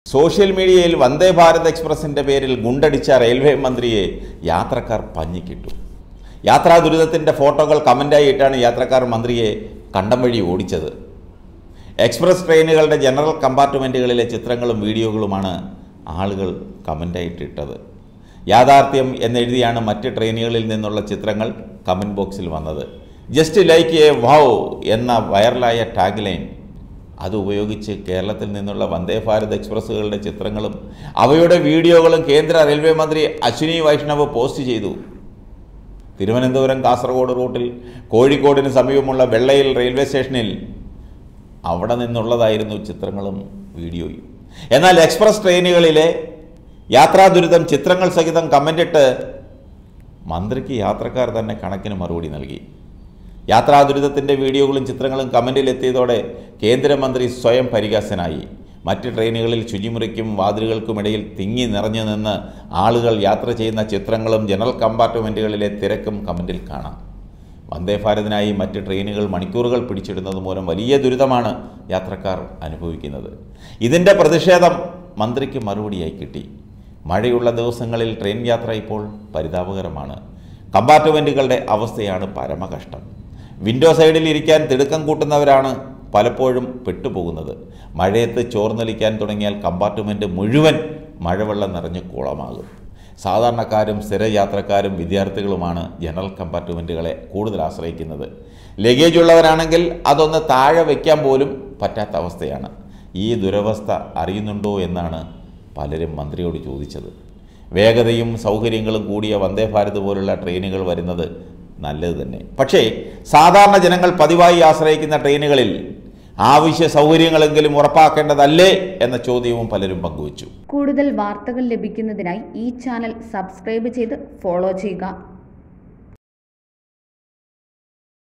social മീഡിയയിൽ വന്ദേ ഭാരത് എക്സ്പ്രസിൻ്റെ പേരിൽ ഗുണ്ടടിച്ച railway മന്ത്രിയെ യാത്രക്കാർ പഞ്ഞിക്കിട്ടു യാത്രാ ദുരിതത്തിൻ്റെ ഫോട്ടോകൾ കമൻ്റായി ഇട്ടാണ് യാത്രക്കാർ മന്ത്രിയെ കണ്ടം വഴി ഓടിച്ചത് എക്സ്പ്രസ് ട്രെയിനുകളുടെ ജനറൽ കമ്പാർട്ട്മെൻറ്റുകളിലെ ചിത്രങ്ങളും വീഡിയോകളുമാണ് ആളുകൾ കമൻ്റായിട്ടിട്ടത് യാഥാർത്ഥ്യം എന്നെഴുതിയാണ് മറ്റ് ട്രെയിനുകളിൽ നിന്നുള്ള ചിത്രങ്ങൾ കമൻറ്റ് ബോക്സിൽ വന്നത് ജസ്റ്റ് ലൈക്ക് എ വൗ എന്ന വൈറലായ ടാഗ് ലൈൻ അത് ഉപയോഗിച്ച് കേരളത്തിൽ നിന്നുള്ള വന്ദേ ഭാരത് എക്സ്പ്രസ്സുകളുടെ ചിത്രങ്ങളും അവയുടെ വീഡിയോകളും കേന്ദ്ര റെയിൽവേ മന്ത്രി അശ്വിനി വൈഷ്ണവ് പോസ്റ്റ് ചെയ്തു തിരുവനന്തപുരം കാസർഗോഡ് റൂട്ടിൽ കോഴിക്കോടിന് സമീപമുള്ള വെള്ളയിൽ റെയിൽവേ സ്റ്റേഷനിൽ അവിടെ നിന്നുള്ളതായിരുന്നു ചിത്രങ്ങളും വീഡിയോയും എന്നാൽ എക്സ്പ്രസ് ട്രെയിനുകളിലെ യാത്രാ ദുരിതം ചിത്രങ്ങൾ സഹിതം കമൻറ്റിട്ട് മന്ത്രിക്ക് യാത്രക്കാർ തന്നെ കണക്കിന് മറുപടി നൽകി യാത്രാ ദുരിതത്തിൻ്റെ വീഡിയോകളും ചിത്രങ്ങളും കമൻറ്റിലെത്തിയതോടെ കേന്ദ്രമന്ത്രി സ്വയം പരിഹാസനായി മറ്റ് ട്രെയിനുകളിൽ ശുചിമുറിക്കും വാതിലുകൾക്കുമിടയിൽ തിങ്ങി നിറഞ്ഞു നിന്ന് ആളുകൾ യാത്ര ചെയ്യുന്ന ചിത്രങ്ങളും ജനറൽ കമ്പാർട്ട്മെൻറ്റുകളിലെ തിരക്കും കമൻറ്റിൽ കാണാം വന്ദേ ഭാരതിനായി മറ്റ് ട്രെയിനുകൾ മണിക്കൂറുകൾ പിടിച്ചിടുന്നത് മൂലം വലിയ ദുരിതമാണ് യാത്രക്കാർ അനുഭവിക്കുന്നത് ഇതിൻ്റെ പ്രതിഷേധം മന്ത്രിക്ക് മറുപടിയായി കിട്ടി മഴയുള്ള ദിവസങ്ങളിൽ ട്രെയിൻ യാത്ര ഇപ്പോൾ പരിതാപകരമാണ് കമ്പാർട്ട്മെൻറ്റുകളുടെ അവസ്ഥയാണ് പരമകഷ്ടം വിൻഡോ സൈഡിൽ ഇരിക്കാൻ തിടുക്കം കൂട്ടുന്നവരാണ് പലപ്പോഴും പെട്ടുപോകുന്നത് മഴയത്ത് ചോർന്നൊലിക്കാൻ തുടങ്ങിയാൽ കമ്പാർട്ട്മെൻറ്റ് മുഴുവൻ മഴവെള്ളം നിറഞ്ഞ് കുളമാകും സാധാരണക്കാരും സ്ഥിര യാത്രക്കാരും വിദ്യാർത്ഥികളുമാണ് ജനറൽ കമ്പാർട്ട്മെൻറ്റുകളെ കൂടുതൽ ആശ്രയിക്കുന്നത് ലഗേജ് ഉള്ളവരാണെങ്കിൽ അതൊന്ന് താഴെ വയ്ക്കാൻ പോലും പറ്റാത്ത അവസ്ഥയാണ് ഈ ദുരവസ്ഥ അറിയുന്നുണ്ടോ എന്നാണ് പലരും മന്ത്രിയോട് ചോദിച്ചത് വേഗതയും സൗകര്യങ്ങളും കൂടിയ വന്ദേ ഭാരത് പോലുള്ള ട്രെയിനുകൾ വരുന്നത് നല്ലത് തന്നെ പക്ഷേ സാധാരണ ജനങ്ങൾ പതിവായി ആശ്രയിക്കുന്ന ട്രെയിനുകളിൽ ആവശ്യ സൗകര്യങ്ങളെങ്കിലും ഉറപ്പാക്കേണ്ടതല്ലേ എന്ന ചോദ്യവും പലരും പങ്കുവച്ചു കൂടുതൽ വാർത്തകൾ ലഭിക്കുന്നതിനായി ഈ ചാനൽ സബ്സ്ക്രൈബ് ചെയ്ത് ഫോളോ ചെയ്യുക